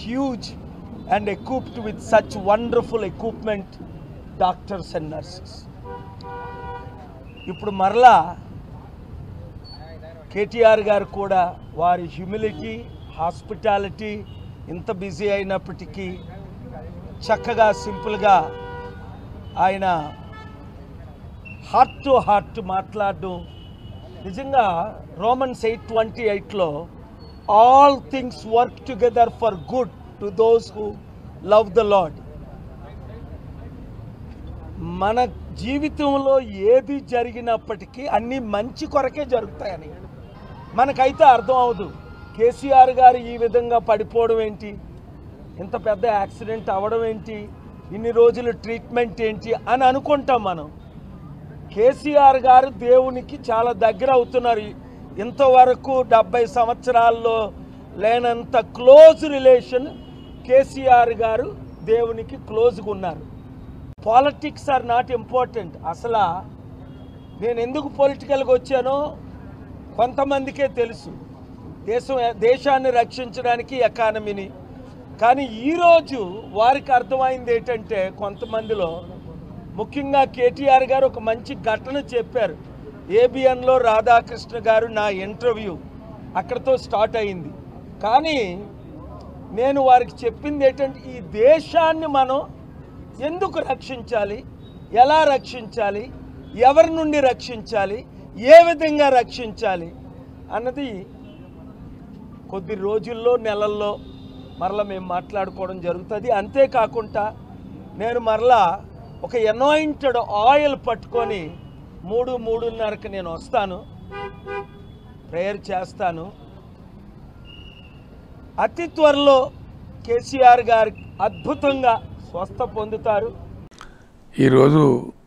huge and equipped with such wonderful equipment, doctors and nurses. ఇప్పుడు మరలా కేటీఆర్ గారు కూడా వారి హ్యూమిలిటీ హాస్పిటాలిటీ ఇంత బిజీ అయినప్పటికీ చక్కగా సింపుల్గా ఆయన హార్ట్ టు హార్ట్ మాట్లాడడం నిజంగా రోమన్స్ ఎయిట్ ట్వంటీ ఎయిట్లో all things work together for good to those who love the Lord మన జీవితంలో ఏది జరిగినప్పటికీ అన్నీ మంచి కొరకే జరుగుతాయని మనకైతే అర్థం అవదు కేసీఆర్ గారు ఈ విధంగా పడిపోవడం ఏంటి ఇంత పెద్ద యాక్సిడెంట్ అవ్వడం ఏంటి ఇన్ని రోజులు ట్రీట్మెంట్ ఏంటి అని అనుకుంటాం మనం కేసీఆర్ గారు దేవునికి చాలా దగ్గర అవుతున్నారు ఇంతవరకు డెబ్బై సంవత్సరాల్లో లేనంత క్లోజ్ రిలేషన్ కేసీఆర్ గారు దేవునికి క్లోజ్గా ఉన్నారు పాలిటిక్స్ ఆర్ నాట్ ఇంపార్టెంట్ అసలు నేను ఎందుకు పొలిటికల్గా వచ్చానో కొంతమందికే తెలుసు దేశం దేశాన్ని రక్షించడానికి ఎకానమీని కానీ ఈరోజు వారికి అర్థమైంది ఏంటంటే కొంతమందిలో ముఖ్యంగా కేటీఆర్ గారు ఒక మంచి ఘటన చెప్పారు ఏబిఎన్లో రాధాకృష్ణ గారు నా ఇంటర్వ్యూ అక్కడతో స్టార్ట్ అయింది కానీ నేను వారికి చెప్పింది ఏంటంటే ఈ దేశాన్ని మనం ఎందుకు రక్షించాలి ఎలా రక్షించాలి ఎవరి నుండి రక్షించాలి ఏ విధంగా రక్షించాలి అన్నది కొద్ది రోజుల్లో నెలల్లో మరలా మేము మాట్లాడుకోవడం జరుగుతుంది అంతేకాకుండా నేను మరలా ఒక ఎనాయింటెడ్ ఆయిల్ పట్టుకొని మూడు మూడున్నరకు నేను వస్తాను ప్రేయర్ చేస్తాను అతి త్వరలో కేసీఆర్ గారు అద్భుతంగా స్వస్థ పొందుతారు ఈరోజు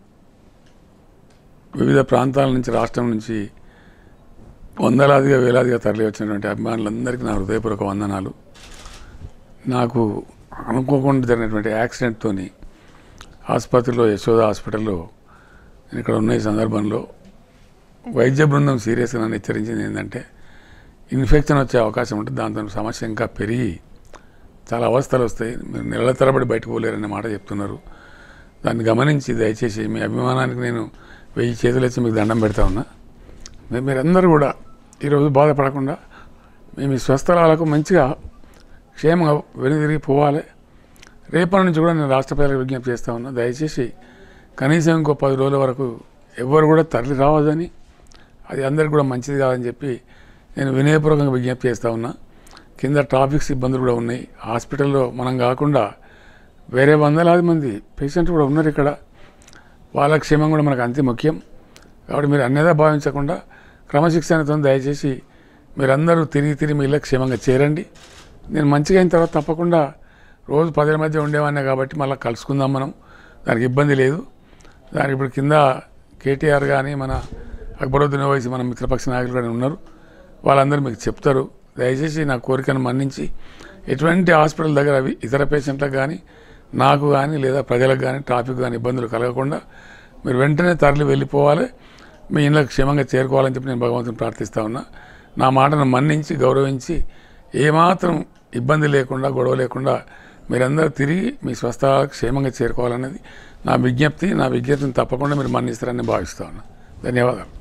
వివిధ ప్రాంతాల నుంచి రాష్ట్రం నుంచి వందలాదిగా వేలాదిగా తరలి వచ్చినటువంటి అభిమానులందరికీ నా హృదయపూర్వక వందనాలు నాకు అనుకోకుండా జరిగినటువంటి యాక్సిడెంట్తోని ఆసుపత్రిలో యశోద హాస్పిటల్లో నేను ఇక్కడ ఉన్న ఈ సందర్భంలో వైద్య బృందం సీరియస్గా నన్ను హెచ్చరించింది ఏంటంటే ఇన్ఫెక్షన్ వచ్చే అవకాశం ఉంటుంది దాంతో సమస్య ఇంకా పెరిగి చాలా అవస్థలు వస్తాయి మీరు నెలల తరబడి బయటకు పోలేరనే మాట చెప్తున్నారు దాన్ని గమనించి దయచేసి మీ అభిమానానికి నేను వెయ్యి చేతులు ఇచ్చి మీకు దండం పెడతా ఉన్నా మీ- మీరందరూ కూడా ఈరోజు బాధపడకుండా మేము ఈ స్వస్థలాలకు మంచిగా క్షేమంగా వెనుదిరిగి పోవాలి రేపటి నుంచి కూడా నేను రాష్ట్ర ప్రజలకు విజ్ఞప్తి చేస్తా ఉన్నా దయచేసి కనీసం ఇంకో పది రోజుల వరకు ఎవ్వరు కూడా తరలి రావద్దని అది అందరికి కూడా మంచిది కాదని చెప్పి నేను వినయపూర్వకంగా విజ్ఞప్తి చేస్తా ఉన్నా కింద ట్రాఫిక్ సిబ్బందులు కూడా ఉన్నాయి హాస్పిటల్లో మనం కాకుండా వేరే వందలాది మంది పేషెంట్లు కూడా ఉన్నారు ఇక్కడ వాళ్ళ క్షేమం కూడా మనకు అంతే ముఖ్యం కాబట్టి మీరు అన్నేదా భావించకుండా క్రమశిక్షణతో దయచేసి మీరందరూ తిరిగి తిరిగి మీ ఇళ్ళకి క్షేమంగా చేరండి నేను మంచిగా అయిన తర్వాత తప్పకుండా రోజు పదిల మధ్య ఉండేవాడినే కాబట్టి మళ్ళీ కలుసుకుందాం మనం దానికి ఇబ్బంది లేదు దానికి ఇప్పుడు కింద కేటీఆర్ కానీ మన అక్బరుద్దీన్ ఓవైసీ మన మిత్రపక్ష నాయకులు కానీ ఉన్నారు వాళ్ళందరూ మీకు చెప్తారు దయచేసి నా కోరికను మన్నించి ఎటువంటి హాస్పిటల్ దగ్గర అవి ఇతర పేషెంట్లకు కానీ నాకు కానీ లేదా ప్రజలకు కానీ ట్రాఫిక్ కానీ ఇబ్బందులు కలగకుండా మీరు వెంటనే తరలి వెళ్ళిపోవాలి మీ ఇళ్ళకి క్షేమంగా చేరుకోవాలని చెప్పి నేను భగవంతుని ప్రార్థిస్తా ఉన్నా నా మాటను మన్నించి గౌరవించి ఏమాత్రం ఇబ్బంది లేకుండా గొడవ లేకుండా మీరందరూ తిరిగి మీ స్వస్థలాలకు క్షేమంగా చేరుకోవాలనేది నా విజ్ఞప్తి నా విజ్ఞప్తిని తప్పకుండా మీరు మన్నిస్తారని భావిస్తా ఉన్నా ధన్యవాదాలు